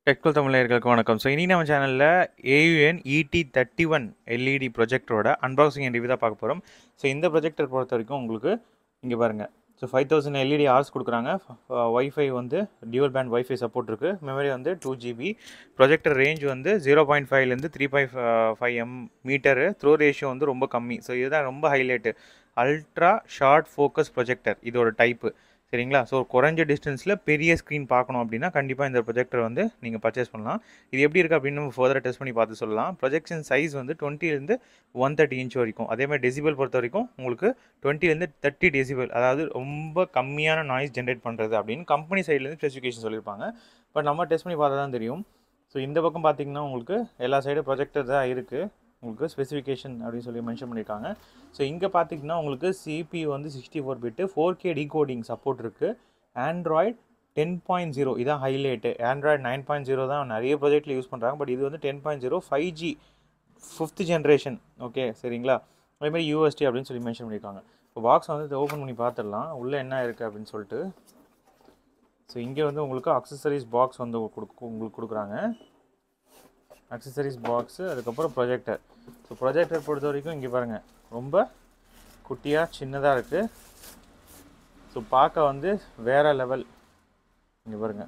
டெக்வல் தமிழர்களுக்கு வணக்கம் ஸோ இனி நம்ம சேனலில் AUN ET thirty one LED ப்ரொஜெக்டரோட அன்பாக்சிங் அண்ட் ரிவ்யூ தான் பார்க்க போகிறோம் ஸோ இந்த ப்ரொஜெக்டர் பொறுத்த வரைக்கும் உங்களுக்கு இங்கே பாருங்கள் so five thousand LED hours கொடுக்குறாங்க ஒய்ஃபை வந்து டியூவல் பேண்ட் ஒய்ஃபை சப்போர்ட் இருக்குது மெமரி வந்து டூ ஜிபி ப்ரொஜெக்டர் ரேஞ்ச் வந்து ஜீரோ பாயிண்ட் ஃபைவ்லேருந்து three point five M metre throw ratio வந்து ரொம்ப கம்மி ஸோ இதுதான் ரொம்ப highlight ultra short focus projector இதோட டைப்பு சரிங்களா ஸோ குறைஞ்ச டிஸ்டன்ஸில் பெரிய ஸ்க்ரீன் பார்க்கணும் அப்படின்னா கண்டிப்பாக இந்த ப்ரொஜெக்டர் வந்து நீங்கள் பர்ச்சேஸ் பண்ணலாம் இது எப்படி இருக்குது அப்படின்னு நம்ம ஃபர்தராக டெஸ்ட் பண்ணி பார்த்து சொல்லலாம் ப்ரொஜெக்ஷன் சைஸ் வந்து டுவெண்ட்டிலேருந்து ஒன் தேர்ட்டி இன்ச் வரைக்கும் அதே மாதிரி டெசிபல் பொறுத்த வரைக்கும் உங்களுக்கு டுவெண்ட்டிலேருந்து தேர்ட்டி டெசிபல் அதாவது ரொம்ப கம்மியான நாய்ஸ் ஜென்ரேட் பண்ணுறது அப்படின்னு கம்பெனி சைட்லேருந்து ஸ்பெசிஃபிகேஷன் சொல்லியிருப்பாங்க பட் நம்ம டெஸ்ட் பண்ணி பார்த்தா தான் தெரியும் ஸோ இந்த பக்கம் பார்த்தீங்கன்னா உங்களுக்கு எல்லா சைடும் ப்ரொஜெக்டர் தான் இருக்குது உங்களுக்கு ஸ்பெசிஃபிகேஷன் அப்படின்னு சொல்லி மென்ஷன் பண்ணியிருக்காங்க ஸோ இங்கே பார்த்தீங்கன்னா உங்களுக்கு சிபி வந்து sixty four bit four K decoding support இருக்குது ஆண்ட்ராய்ட் டென் பாயிண்ட் ஜீரோ இதான் highlight android nine point zero தான் நிறைய ப்ராஜெக்ட்டில் யூஸ் பண்ணுறாங்க பட் இது வந்து ten point zero five G fifth generation okay சரிங்களா அதேமாதிரி யூஎஸ்டி அப்படின்னு சொல்லி மென்ஷன் பண்ணியிருக்காங்க இப்போ பாக்ஸ் வந்து ஓப்பன் பண்ணி பார்த்துடலாம் உள்ளே என்ன இருக்குது அப்படின்னு சொல்லிட்டு ஸோ இங்கே வந்து உங்களுக்கு அக்சசரிஸ் பாக்ஸ் வந்து கொடுக்கு உங்களுக்கு கொடுக்குறாங்க அக்சசரிஸ் பாக்ஸு அதுக்கப்புறம் ப்ரொஜெக்டர் ஸோ ப்ரொஜெக்டர் பொறுத்த வரைக்கும் இங்கே பாருங்கள் ரொம்ப குட்டியாக சின்னதாக இருக்குது ஸோ பார்க்க வந்து வேறு லெவல் இங்கே பாருங்கள்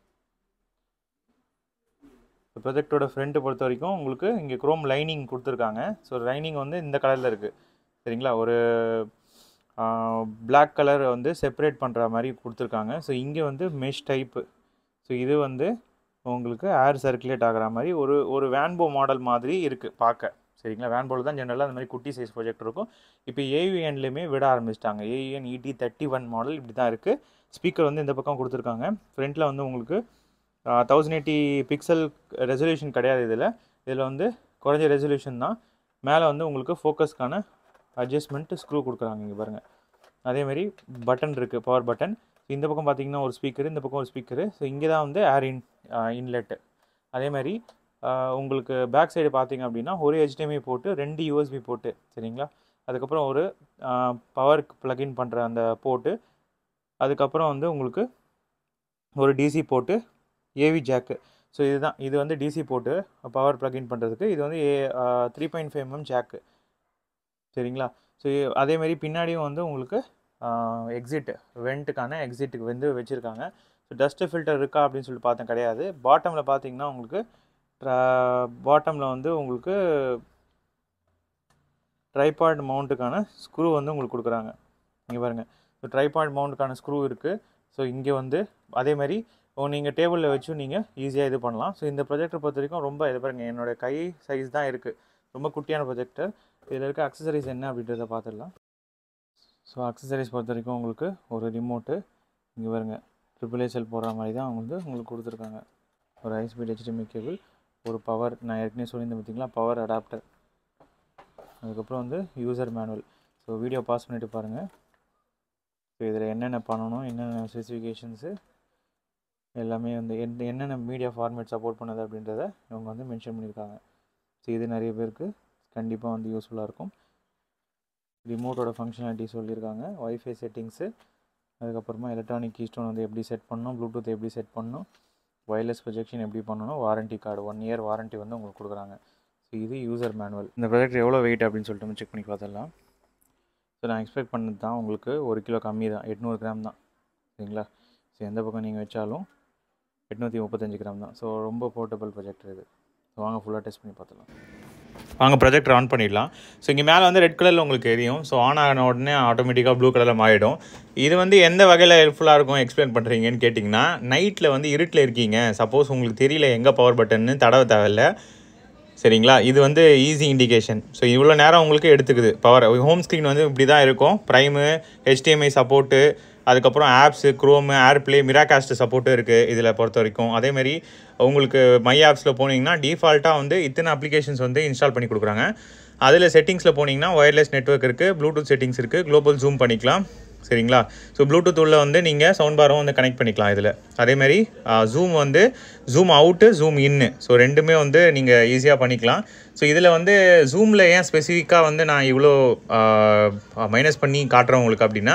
ப்ரொஜெக்டோட ஃப்ரண்ட்டு பொறுத்த வரைக்கும் உங்களுக்கு இங்கே குரோம் லைனிங் கொடுத்துருக்காங்க ஸோ லைனிங் வந்து இந்த கலரில் இருக்குது சரிங்களா ஒரு பிளாக் கலர் வந்து செப்பரேட் பண்ணுற மாதிரி கொடுத்துருக்காங்க ஸோ இங்கே வந்து மெஷ் டைப்பு ஸோ இது வந்து உங்களுக்கு ஏர் சர்க்குலேட் ஆகிற மாதிரி ஒரு ஒரு வேன்போ மாடல் மாதிரி இருக்குது பார்க்க சரிங்களா வேன்போவில் தான் ஜென்ரலாக அந்த மாதிரி குட்டி சைஸ் ப்ரொஜெக்ட் இருக்கும் இப்போ ஏயுஎன்லேயுமே விட ஆரம்பிச்சிட்டாங்க ஏயுஎன் இடி தேர்ட்டி ஒன் மாடல் இப்படி தான் இருக்குது ஸ்பீக்கர் வந்து இந்த பக்கம் கொடுத்துருக்காங்க ஃப்ரண்ட்டில் வந்து உங்களுக்கு தௌசண்ட் எயிட்டி பிக்சல் ரெசல்யூஷன் கிடையாது இதில் இதில் வந்து குறைஞ்ச ரெசல்யூஷன் தான் மேலே வந்து உங்களுக்கு ஃபோக்கஸ்க்கான அட்ஜஸ்ட்மெண்ட் ஸ்க்ரூ கொடுக்குறாங்க இங்கே பாருங்கள் அதேமாதிரி பட்டன் இருக்குது பவர் பட்டன் இந்த பக்கம் பார்த்தீங்கன்னா ஒரு ஸ்பீக்கர் இந்த பக்கம் ஒரு ஸ்பீக்கரு ஸோ இங்கே தான் வந்து ஏர் இன் இன்லெட்டு அதே மாதிரி உங்களுக்கு பேக் சைடு பார்த்தீங்க அப்படின்னா ஒரு ஹெச்டிஎம்ஐ போட்டு ரெண்டு யூஎஸ்பி போட்டு சரிங்களா அதுக்கப்புறம் ஒரு பவர் ப்ளக்இன் பண்ணுற அந்த போட்டு அதுக்கப்புறம் வந்து உங்களுக்கு ஒரு டிசி போட்டு ஏவி ஜாக்கு ஸோ இதுதான் இது வந்து டிசி போட்டு பவர் ப்ளக்இன் பண்ணுறதுக்கு இது வந்து a three point five M jack சரிங்களா ஸோ அதேமாரி பின்னாடியும் வந்து உங்களுக்கு எக்ஸிட் வெண்ட்டுக்கான எக்ஸிட்டுக்கு வந்து வச்சுருக்காங்க ஸோ டஸ்ட்டு ஃபில்டர் இருக்கா அப்படின்னு சொல்லிட்டு பார்த்தேன் கிடையாது பாட்டமில் பார்த்தீங்கன்னா உங்களுக்கு பாட்டமில் வந்து உங்களுக்கு ட்ரைபாட் மவுண்ட்டுக்கான ஸ்க்ரூ வந்து உங்களுக்கு கொடுக்குறாங்க இங்கே பாருங்கள் ஸோ ட்ரைபாட் மவுண்ட்டுக்கான ஸ்க்ரூ இருக்குது ஸோ இங்கே வந்து அதே மாதிரி நீங்கள் டேபிளில் வச்சும் நீங்கள் ஈஸியாக இது பண்ணலாம் ஸோ இந்த ப்ரொஜெக்டர் பொறுத்த வரைக்கும் ரொம்ப இது பாருங்கள் என்னோடய கை சைஸ் தான் இருக்குது ரொம்ப குட்டியான ப்ரொஜெக்டர் இதில் இருக்க அக்சசரிஸ் என்ன அப்படின்றத பார்த்துடலாம் ஸோ அக்சசரிஸ் பொறுத்த வரைக்கும் உங்களுக்கு ஒரு ரிமோட்டு இங்கே பாருங்க ட்ரிபிள் ஏசல் போடுற மாதிரி தான் அவங்க வந்து உங்களுக்கு கொடுத்துருக்காங்க ஒரு ஹைஸ்பீட் ஹெச்டிஎம்ஐ கேபிள் ஒரு பவர் நான் ஏற்கனவே சொல்லியிருந்தேன் பார்த்தீங்களா பவர் அடாப்டர் அதுக்கப்புறம் வந்து user manual so video pause பண்ணிவிட்டு பாருங்கள் ஸோ இதில் என்னென்ன பண்ணணும் என்னென்ன ஸ்பெசிஃபிகேஷன்ஸு எல்லாமே வந்து எந்த என்னென்ன மீடியா ஃபார்மேட் சப்போர்ட் பண்ணுது அப்படின்றத இவங்க வந்து மென்ஷன் பண்ணியிருக்காங்க ஸோ இது நிறைய பேருக்கு கண்டிப்பாக வந்து யூஸ்ஃபுல்லாக இருக்கும் ரிமோட்டோட ஃபங்க்ஷனாலிட்டி சொல்லியிருக்காங்க ஒய்ஃபை செட்டிங்ஸு அதுக்கப்புறமா எலக்ட்ரானிக் கீஸ்டோன் வந்து எப்படி செட் பண்ணணும் ப்ளூடூத் எப்படி செட் பண்ணணும் ஒயர்லெஸ் ப்ரொஜெக்ஷன் எப்படி பண்ணணும் warranty card one year warranty வந்து உங்களுக்கு கொடுக்குறாங்க ஸோ இது யூசர் மேனுவல் இந்த ப்ராடக்ட் எவ்வளோ வெயிட் அப்படின்னு சொல்லிட்டு நம்ம செக் பண்ணி பார்த்துடலாம் ஸோ நான் எக்ஸ்பெக்ட் பண்ணது தான் உங்களுக்கு ஒரு கிலோ கம்மி தான் எட்நூறு கிராம் தான் சரிங்களா ஸோ எந்த பக்கம் நீங்கள் வச்சாலும் எட்நூற்றி முப்பத்தஞ்சு கிராம் தான் ஸோ ரொம்ப போர்ட்டபிள் ப்ரொஜெக்டர் இது ஸோ வாங்க ஃபுல்லாக டெஸ்ட் பண்ணி பார்த்துலாம் வாங்க ப்ரொஜெக்டர் ஆன் பண்ணிடலாம் ஸோ இங்கே மேலே வந்து ரெட் கலரில் உங்களுக்கு தெரியும் ஸோ ஆன் ஆன உடனே ஆட்டோமேட்டிக்காக ப்ளூ கலரில் மாறிடும் இது வந்து எந்த வகையில் ஹெல்ப்ஃபுல்லாக இருக்கும் எக்ஸ்பிளைன் பண்ணுறீங்கன்னு கேட்டிங்கன்னா நைட்டில் வந்து இருட்டில் இருக்கீங்க சப்போஸ் உங்களுக்கு தெரியல எங்கே பவர் பட்டன்னு தடவை தேவையில்ல சரிங்களா இது வந்து ஈஸி இண்டிகேஷன் ஸோ இவ்வளோ நேரம் உங்களுக்கு எடுத்துக்குது பவர் ஹோம் ஸ்க்ரீன் வந்து இப்படி தான் இருக்கும் ப்ரைமு ஹெச்டிஎம்ஐ சப்போர்ட்டு அதுக்கப்புறம் ஆப்ஸு க்ரோமு ஏர்ப்ளே மிராகாஸ்ட் சப்போர்ட்டும் இருக்குது இதில் பொறுத்த வரைக்கும் அதேமாதிரி உங்களுக்கு மை ஆப்ஸில் போனீங்கன்னா டிஃபால்ட்டாக வந்து இத்தனை அப்ளிகேஷன்ஸ் வந்து இன்ஸ்டால் பண்ணி கொடுக்குறாங்க அதில் செட்டிங்ஸில் போனீங்கன்னா ஒயர்லெஸ் நெட்ஒர்க் இருக்குது ப்ளூடூத் செட்டிங்ஸ் இருக்குது குளோபல் ஜூம் பண்ணிக்கலாம் சரிங்களா ஸோ ப்ளூடூத் உள்ள வந்து நீங்கள் சவுண்ட் பாரும் வந்து கனெக்ட் பண்ணிக்கலாம் இதில் அதேமாதிரி ஜூம் வந்து zoom out zoom in so ரெண்டுமே வந்து நீங்கள் ஈஸியாக பண்ணிக்கலாம் ஸோ இதில் வந்து ஜூமில் ஏன் ஸ்பெசிஃபிக்காக வந்து நான் இவ்வளோ மைனஸ் பண்ணி காட்டுறேன் உங்களுக்கு அப்படின்னா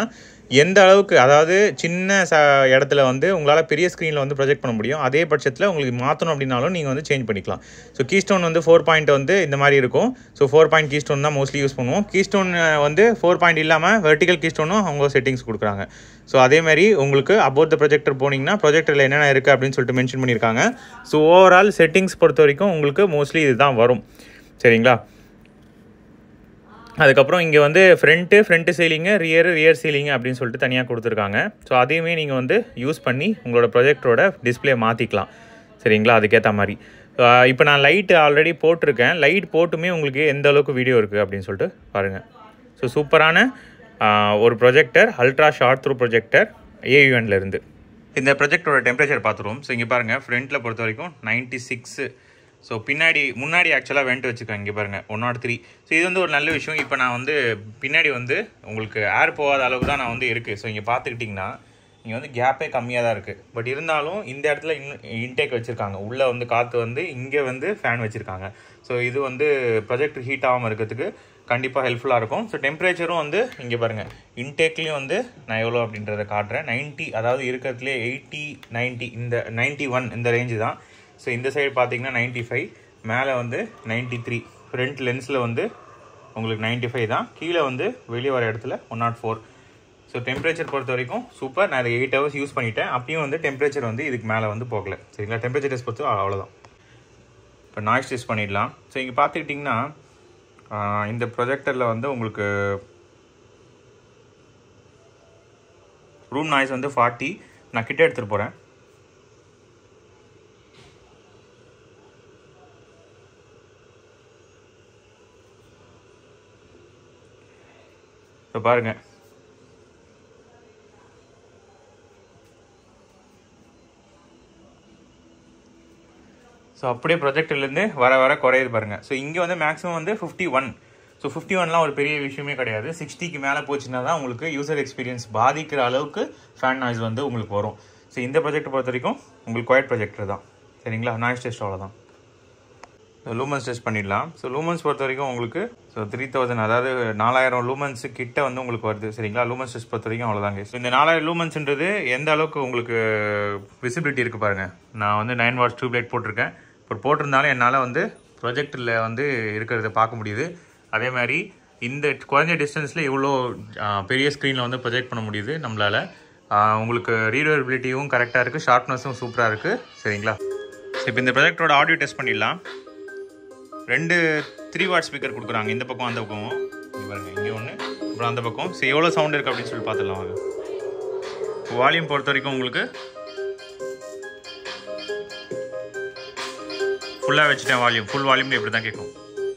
எந்த அளவுக்கு அதாவது சின்ன ச இடத்துல வந்து உங்களால் பெரிய ஸ்க்ரீனில் வந்து ப்ரொஜெக்ட் பண்ண முடியும் அதே பட்சத்தில் உங்களுக்கு மாற்றணும் அப்படின்னாலும் நீங்கள் வந்து சேஞ்ச் பண்ணிக்கலாம் ஸோ கீஸ்டோன் வந்து ஃபோர் பாயிண்ட் வந்து இந்த மாதிரி இருக்கும் ஸோ ஃபோர் பாயிண்ட் கீஸ்டோன் தான் மோஸ்ட்லி யூஸ் பண்ணுவோம் கீஸ்டோன் வந்து ஃபோர் பாயிண்ட் இல்லாமல் வெர்டிக்கல் கீஸ்டோனும் அவங்க செட்டிங்ஸ் கொடுக்குறாங்க ஸோ அதே மாதிரி உங்களுக்கு அபவுட் த ப்ரொஜெக்டர் போனீங்கன்னா ப்ரொஜெக்டரில் என்னென்ன இருக்குது அப்படின்னு சொல்லிட்டு மென்ஷன் பண்ணியிருக்காங்க ஸோ ஓவரால் செட்டிங்ஸ் பொறுத்த வரைக்கும் உங்களுக்கு மோஸ்ட்லி இதுதான் வரும் சரிங்களா அதுக்கப்புறம் இங்கே வந்து front front ceiling rear rear ceiling அப்படின்னு சொல்லிட்டு தனியாக கொடுத்துருக்காங்க ஸோ அதையுமே நீங்கள் வந்து யூஸ் பண்ணி உங்களோட ப்ரொஜெக்டரோட டிஸ்பிளே மாற்றிக்கலாம் சரிங்களா அதுக்கேற்ற மாதிரி இப்போ நான் லைட் ஆல்ரெடி போட்டிருக்கேன் லைட் போட்டுமே உங்களுக்கு எந்த அளவுக்கு வீடியோ இருக்குது அப்படின்னு சொல்லிட்டு பாருங்கள் ஸோ சூப்பரான ஒரு projector ultra short throw projector ஏயுஎன்லேருந்து இந்த ப்ரொஜெக்டரோட டெம்பரேச்சர் பார்த்துருவோம் ஸோ இங்கே பாருங்கள் ஃப்ரண்ட்டில் பொறுத்த வரைக்கும் நைன்ட்டி சிக்ஸு ஸோ பின்னாடி முன்னாடி ஆக்சுவலாக வெண்ட் வச்சுருக்கேன் இங்கே பாருங்கள் ஒன் நாட் த்ரீ ஸோ இது வந்து ஒரு நல்ல விஷயம் இப்போ நான் வந்து பின்னாடி வந்து உங்களுக்கு ஏர் போகாத அளவுக்கு தான் நான் வந்து இருக்குது ஸோ இங்கே பார்த்துக்கிட்டிங்கன்னா இங்கே வந்து கேப்பே கம்மியாக தான் இருக்குது பட் இருந்தாலும் இந்த இடத்துல இன் இன்டேக் வச்சுருக்காங்க உள்ளே வந்து காற்று வந்து இங்கே வந்து ஃபேன் வச்சுருக்காங்க ஸோ இது வந்து ப்ரொஜெக்ட் ஹீட் ஆகாமல் இருக்கிறதுக்கு கண்டிப்பாக ஹெல்ப்ஃபுல்லாக இருக்கும் ஸோ டெம்பரேச்சரும் வந்து இங்கே பாருங்கள் இன்டேக்லேயும் வந்து நான் எவ்வளோ அப்படின்றத காட்டுறேன் நைன்ட்டி அதாவது இருக்கிறதுலே எயிட்டி நைன்ட்டி இந்த நைன்ட்டி ஒன் இந்த ரேஞ்சு தான் ஸோ இந்த சைடு பார்த்தீங்கன்னா நைன்ட்டி ஃபைவ் மேலே வந்து நைன்ட்டி த்ரீ ஃப்ரண்ட் லென்ஸில் வந்து உங்களுக்கு நைன்ட்டி ஃபைவ் தான் கீழே வந்து வெளியே வர இடத்துல one naught four so temperature பொறுத்த வரைக்கும் சூப்பர் நான் இதை எயிட் ஹவர்ஸ் யூஸ் பண்ணிட்டேன் அப்பயும் வந்து டெம்பரேச்சர் வந்து இதுக்கு மேலே வந்து போகல சரிங்களா டெம்பரேச்சர் டெஸ்ட் பொறுத்து அவ்வளோதான் இப்போ நாய்ஸ் டெஸ்ட் பண்ணிடலாம் ஸோ இங்கே பார்த்துக்கிட்டிங்கன்னா இந்த ப்ரொஜெக்டரில் வந்து உங்களுக்கு ரூம் நாய்ஸ் வந்து ஃபார்ட்டி நான் கிட்ட எடுத்துகிட்டு போகிறேன் இப்போ பாருங்க ஸோ அப்படியே ப்ரொஜெக்ட்லேருந்து வர வர குறையுது பாருங்கள் ஸோ இங்கே வந்து மேக்ஸிமம் வந்து ஃபிஃப்டி ஒன் ஸோ ஃபிஃப்டி ஒன்லாம் ஒரு பெரிய விஷயமே கிடையாது சிக்ஸ்டிக்கு மேலே போச்சுன்னா தான் உங்களுக்கு யூசர் எக்ஸ்பீரியன்ஸ் பாதிக்கிற அளவுக்கு ஃபேன் நாய்ஸ் வந்து உங்களுக்கு வரும் ஸோ இந்த ப்ராஜெக்ட் பொறுத்த வரைக்கும் உங்களுக்கு குவைட் ப்ரொஜெக்டர் தான் சரிங்களா நாய்ஸ் டெஸ்ட் அவ்வளோதான் லூமன்ஸ் டெஸ்ட் பண்ணிடலாம் ஸோ லூமன்ஸ் பொறுத்த வரைக்கும் உங்களுக்கு ஸோ த்ரீ தௌசண்ட் அதாவது நாலாயிரம் லூமன்ஸ் கிட்ட வந்து உங்களுக்கு வருது சரிங்களா லூமன்ஸ் டெஸ்ட் பொறுத்த வரைக்கும் அவ்வளோதாங்க ஸோ இந்த நாலாயிரம் லூமன்ஸ்ன்றது எந்த அளவுக்கு உங்களுக்கு விசிபிலிட்டி இருக்குது பாருங்கள் நான் வந்து நைன் வாட்ஸ் டியூப் லைட் போட்டிருக்கேன் இப்போ போட்டிருந்தாலும் என்னால் வந்து ப்ரொஜெக்டில் வந்து இருக்கிறத பார்க்க முடியுது அதே மாதிரி இந்த குறைஞ்ச டிஸ்டன்ஸில் இவ்வளோ பெரிய ஸ்க்ரீனில் வந்து ப்ரொஜெக்ட் பண்ண முடியுது நம்மளால் உங்களுக்கு ரீடபிலிட்டியும் கரெக்டாக இருக்குது ஷார்ப்னஸும் சூப்பராக இருக்குது சரிங்களா இப்போ இந்த ப்ரொஜெக்டரோட ஆடியோ டெஸ்ட் பண்ணிடலாம் ரெண்டு த்ரீ வாட் ஸ்பீக்கர் கொடுக்குறாங்க இந்த பக்கம் அந்த பக்கம் இங்கே பாருங்க இங்கே ஒன்று அப்புறம் அந்த பக்கம் சரி எவ்வளோ சவுண்ட் இருக்குது அப்படின்னு சொல்லி பார்த்துடலாம் வாங்க வால்யூம் பொறுத்த வரைக்கும் உங்களுக்கு ஃபுல்லாக வச்சுட்டேன் வால்யூம் ஃபுல் வால்யூம்ல இப்படி தான் கேட்கும்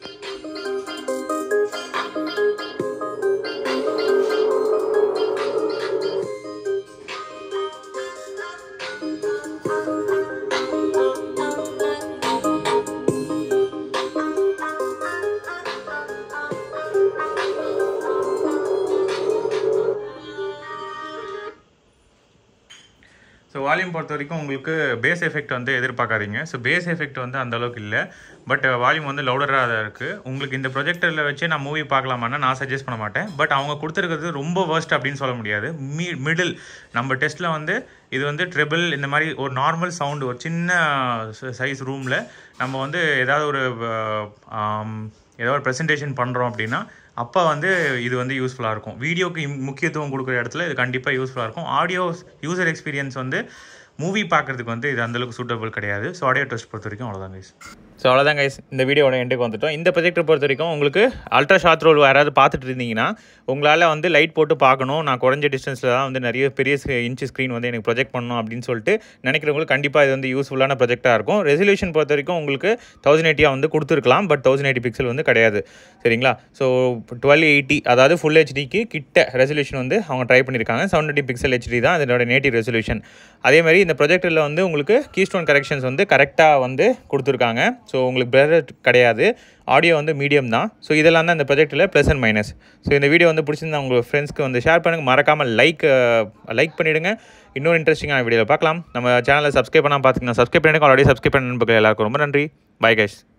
ஸோ வால்யூம் பொறுத்த வரைக்கும் உங்களுக்கு பேஸ் எஃபெக்ட் வந்து எதிர்பார்க்காதீங்க ஸோ பேஸ் எஃபெக்ட் வந்து அந்த அளவுக்கு இல்லை பட் வால்யூம் வந்து லவுடராக தான் இருக்குது உங்களுக்கு இந்த ப்ரொஜெக்டரில் வச்சு நான் மூவி பார்க்கலாமான்னா நான் சஜஸ்ட் பண்ண மாட்டேன் பட் அவங்க கொடுத்துருக்கிறது ரொம்ப வேர்ஸ்ட் அப்படின்னு சொல்ல முடியாது மீ மிடில் நம்ம டெஸ்ட்டில் வந்து இது வந்து ட்ரிபிள் இந்த மாதிரி ஒரு நார்மல் சவுண்டு ஒரு சின்ன சைஸ் ரூமில் நம்ம வந்து ஏதாவது ஒரு ஏதாவது ஒரு ப்ரெசன்டேஷன் பண்ணுறோம் அப்படின்னா அப்போ வந்து இது வந்து யூஸ்ஃபுல்லாக இருக்கும் வீடியோக்கு முக்கியத்துவம் கொடுக்குற இடத்துல இது கண்டிப்பாக யூஸ்ஃபுல்லாக இருக்கும் ஆடியோ யூசர் எக்ஸ்பீரியன்ஸ் வந்து மூவி பார்க்குறதுக்கு வந்து இது அந்தளவுக்கு சூட்டபிள் கிடையாது ஸோ ஆடியோ டெஸ்ட் பொறுத்த வரைக்கும் அவ்வளோதான் கைஸ் ஸோ அவ்வளோதான் கைஸ் இந்த வீடியோட எண்டுக்கு வந்துட்டோம் இந்த ப்ரொஜெக்டர் பொறுத்த வரைக்கும் உங்களுக்கு அல்ட்ரா ஷார்ட் ரோல் யாராவது பார்த்துட்டு இருந்தீங்கன்னா உங்களால் வந்து லைட் போட்டு பார்க்கணும் நான் குறைஞ்ச டிஸ்டன்ஸில் தான் வந்து நிறைய பெரிய இன்ச்சு ஸ்க்ரீன் வந்து எனக்கு ப்ரொஜெக்ட் பண்ணணும் அப்படின்னு சொல்லிட்டு நினைக்கிறவங்களுக்கு கண்டிப்பாக இது வந்து யூஸ்ஃபுல்லான ப்ரொஜெக்டாக இருக்கும் ரெசல்யூஷன் பொறுத்த வரைக்கும் உங்களுக்கு தௌசண்ட் எயிட்டியாக வந்து கொடுத்துருக்கலாம் பட் தௌசண்ட் எயிட்டி பிக்சல் வந்து கிடையாது சரிங்களா ஸோ டுவெல் எயிட்டி அதாவது ஃபுல் ஹெச்டிக்கு கிட்ட ரெசல்யூஷன் வந்து அவங்க ட்ரை பண்ணியிருக்காங்க செவன் எயிட்டி பிக்சல் ஹெச்டி தான் அதனோட நேட்டிவ் ரெசல்யூஷன் அதே மாதிரி இந்த ப்ரொஜெக்டரில் வந்து உங்களுக்கு கீஸ்டோன் கரெக்ஷன்ஸ் வந்து கரெக்டாக வந்து கொடுத்துருக்காங்க ஸோ உங்களுக்கு பிளர் கிடையாது ஆடியோ வந்து மீடியம் தான் ஸோ இதெல்லாம் தான் இந்த ப்ரொஜெக்டில் ப்ளஸ் அண்ட் மைனஸ் ஸோ இந்த வீடியோ வந்து பிடிச்சிருந்தா உங்கள் ஃப்ரெண்ட்ஸ்க்கு வந்து ஷேர் பண்ணுங்கள் மறக்காமல் லைக் லைக் பண்ணிவிடுங்க இன்னொரு இன்ட்ரெஸ்டிங்கான வீடியோவில் பார்க்கலாம் நம்ம சேனலை சப்ஸ்கிரைப் பண்ணால் பார்த்துக்கலாம் சப்ஸ்கிரைப் பண்ணிடுங்க ஆல்ரெடி சப்ஸ்கிரைப் பண்ண நண்பர்கள் எல்லாருக்கும் ரொம்ப நன்றி பை கைஸ்